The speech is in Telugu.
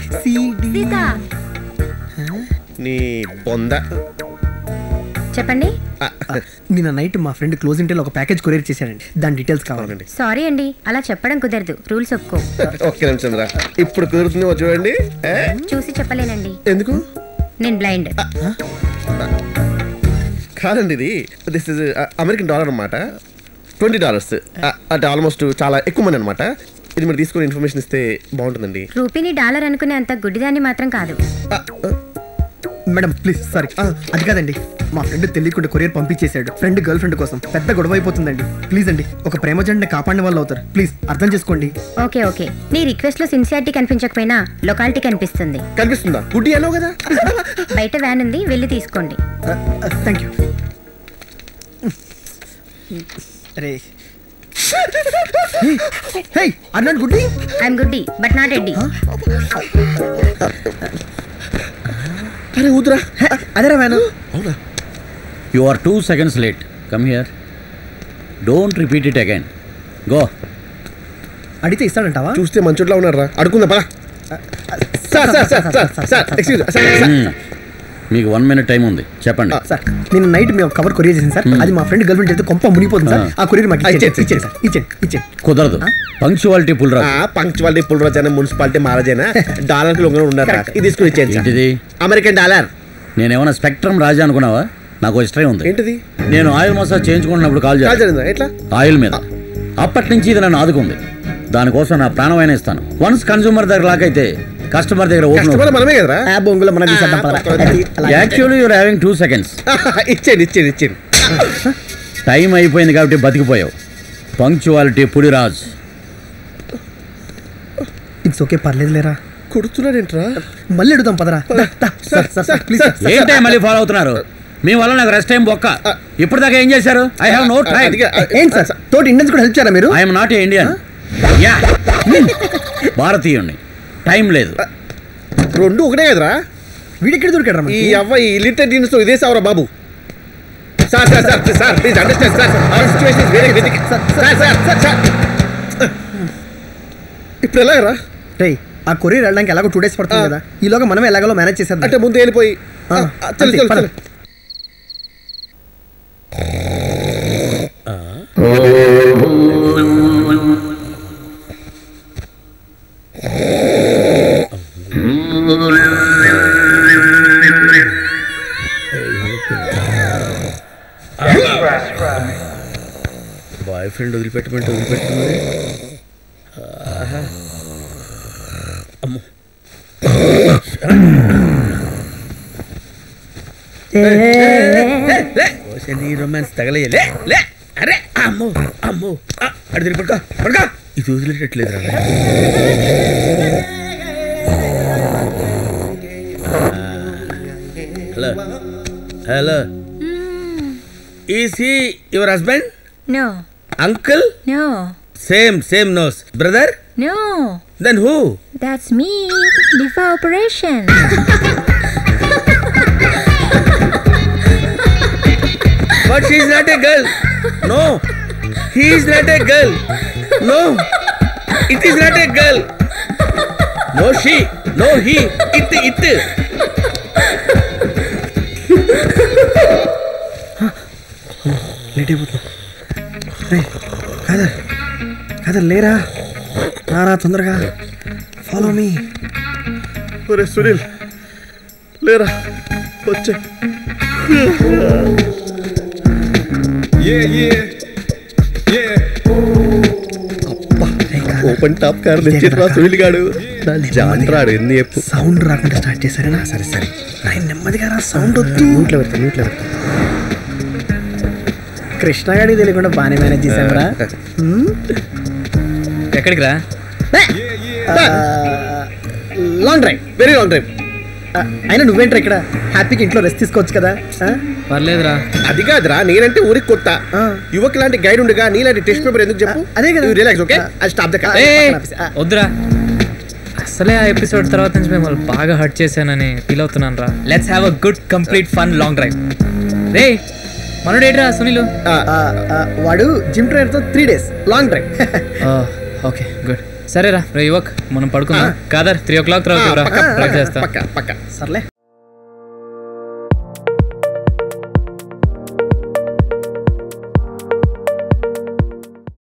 సీత నీ బొంద చెప్పండి ఆ, నిన్న నైట్ మా ఫ్రెండ్ క్లోజ్ ఇంటెల్ ఒక ప్యాకేజ్ కొరియర్ చేశాడండి దాని డీటెయిల్స్ కావాలండి సారీ అండి అలా చెప్పడం కుదరదు రూల్స్ ఒప్పుకో ఒక్క నిమిషం రా ఇప్పుడు కుదురుతుందేమో చూడండి ఏ? చూసి చెప్పలేనండి ఎందుకు నేను బ్లైండ్ కాదండి ఇది దిస్ ఇస్ అమెరికన్ డాలర్ అనమాట ట్వంటీ డాలర్స్ అంటే ఆల్మోస్ట్ చాలా ఎక్కువ మంది అనమాట ఇది మీరు తీసుకుని ఇన్ఫర్మేషన్ ఇస్తే బాగుంటుందండి రూపీని డాలర్ అనుకునే అంత గుడ్డిదాన్ని మాత్రం కాదు ఆ, ఆ, మేడం ప్లీజ్ సారీ అది కాదండి మా ఫ్రెండ్ తెలియకుండా కొరియర్ పంపించేశాడు ఫ్రెండ్ గర్ల్ ఫ్రెండ్ కోసం పెద్ద గొడవ అయిపోతుందండి ప్లీజ్ అండి ఒక ప్రేమ జంటని కాపాడిన వాళ్ళు అవుతారు ప్లీజ్ అర్థం చేసుకోండి ఓకే ఓకే నీ రిక్వెస్ట్ లో సిన్సియారిటీ కనిపించకపోయినా లొకాలిటీ కనిపిస్తుంది కనిపిస్తుందా గుడ్డి అన్నావు కదా బయట వ్యాన్ ఉంది వెళ్ళి తీసుకోండి థ్యాంక్ యూ అరే హే అన్నాడు గుడ్డి ఐఎమ్ గుడ్డి బట్ నాట్ ఎడ్డి అరే ఊదురా అదేరా వ్యాను అవునా You are two seconds late. Come here. Don't repeat it again. Go. అడిగితే ఇస్తాడంటావా చూస్తే మంచోట్లా ఉన్నాడు రా అడుకుందా పదా sir sir sir sir sir excuse sir sir Hmm. మీకు వన్ మినిట్ టైం ఉంది చెప్పండి సార్ నేను నైట్ మేము కవర్ కొరియర్ చేసింది సార్ అది మా ఫ్రెండ్ గర్ల్ ఫ్రెండ్ అయితే కొంప మునిగిపోతుంది సార్ ఆ కొరియర్ మాకు ఇచ్చేయండి ఇచ్చేయండి సార్ ఇచ్చేయండి ఇచ్చేయండి కుదరదు పంక్చువాలిటీ పుల్రా పంక్చువాలిటీ పుల్రాజైనా మున్సిపాలిటీ మహారాజైనా డాలర్ కి లొంగన ఉన్నారు Correct. ఇది తీసుకుని ఇచ్చేయండి సార్ ఏంటిది అమెరికన్ డాలర్ నేనేమన్నా స్పెక్ట్రమ్ రాజా అనుకున్నావా నాకు హిస్టరీ ఉంది ఏంటిది నేను ఆయిల్ మసాజ్ చేయించుకున్నప్పుడు కాల్ కాల్ చేయాలి జరిగిందా ఎట్లా ఆయిల్ మీద అప్పటి నుంచి ఇది నన్ను ఆదుకుంది దానికోసం నా ప్రాణమైన ఇస్తాను వన్స్ కన్సూమర్ దగ్గర లాకైతే కస్టమర్ దగ్గర కస్టమర్ ఓపెన్ మనమే కదరా ఆ బొంగులో మనం తీసేద్దాం పదరా. అది అలా- actually you're having two seconds ఇచ్చేయండి ఇచ్చేయండి ఇచ్చేయండి టైం అయిపోయింది కాబట్టి బతికిపోయావు పంక్చువాలిటీ పుడిరాజ్ ఇట్స్ ఓకే పర్లేదు లేరా కొడుతున్నాడేంట్రా మళ్ళీ అడుగుదాం పదరా దా, దా. Sir sir sir please sir. ఏంటే మళ్ళీ ఫాలో అవుతున్నారు మీ వల్ల నాకు రెస్ట్ టైం బొక్క ఇప్పుడు దాకా ఏం చేశారు ఐ హావ్ నో టైం అదిగా ఏంటి సార్ తోటి ఇండియన్స్ కూడా హెల్ప్ చేయారా మీరు ఐఎమ్ నాట్ ఏ ఇండియన్ యా భారతీయుణ్ణి టైం లేదు రెండు ఒకటే కదరా వీడెక్కడ దొరికాడు రా ఈ మనకి? అవ్వ ఈ లిటర్ దీనితో ఇదే సావరా బాబు sir sir sir sir please understand sir our situation is very critical sir sir sir sir ఇప్పుడు ఎలాగరా రేయ్ ఆ కొరియర్ వెళ్ళడానికి ఎలాగో టూ డేస్ పడుతుంది ఆ. కదా ఈలోగా మనమే ఎలాగో మేనేజ్ చేసేద్దాం అంటే ముందు వెళ్ళిపోయి ఆ, ఆ, ఆ, చలు అంతే, చలు పద. చలు బాయ్ ఫ్రెండ్ వదిలిపెట్టమంటే వదిలిపెట్టుకుంది నీ రొమాన్స్ తగలయ్య లే లే అరే అమ్మో అమ్మో ఆ, అటు తిరిగి పడుకో పడుకో ఇది వదిలేటట్లేదు రా hello hello is he your husband no uncle no same same nose brother no then who that's me liver operation but she is not a girl no he is not a girl no it is not a girl no she no he it it late అయిపోతుంది రే కాదర్ కాదర్ లేరా రారా తొందరగా ఫాలో మీ ఒరే సునీల్ లేరా వచ్చే ఓపెన్ టాప్ కార్ తెచ్చిట్రా సునీల్ గాడు జాంట్రాడు ఎన్ని చెప్పు సౌండ్ రాకుండా స్టార్ట్ చేశారేనా సరే సరే నేను నెమ్మదిగా రా సౌండ్ వద్దు మ్యూట్లో పెడతా మ్యూట్లో పెడతా కృష్ణ గారికి తెలియకుండా బాగానే మేనేజ్ చేశానురా ఎక్కడికి రా long drive very long drive అయినా నువ్వేంట్రా ఇక్కడ హ్యాపీగా ఇంట్లో రెస్ట్ తీసుకోవచ్చు కదా ఆ? పర్లేదురా అది కాదురా నేనంటే ఊరికి కొత్త ఆ. యువక్ లాంటి గైడ్ ఉండగా నీలాంటి టెస్ట్ పేపర్ ఎందుకు చెప్పు అదే కదా. రిలాక్స్ ఓకే ఆ. అది స్టాప్ ద కార్ ఏ పక్కన ఆపేసి. ఆ. వద్దురా అసలే ఆ ఎపిసోడ్ తర్వాత నుంచి మిమ్మల్ని బాగా హర్ట్ చేశానని ఫీల్ అవుతున్నాను రా let's have a good complete fun long drive రే మనోడు ఏంట్రా సునీలు ఆ, ఆ, వాడు జిమ్ ట్రైనర్ తో three days long drive okay good సరేరా రే యువక్ మనం పడుకుందాం కాదర్ త్రీ ఓ క్లాక్ తర్వాత పక్క, ట్రై చేస్తా పక్క పక్క సర్లే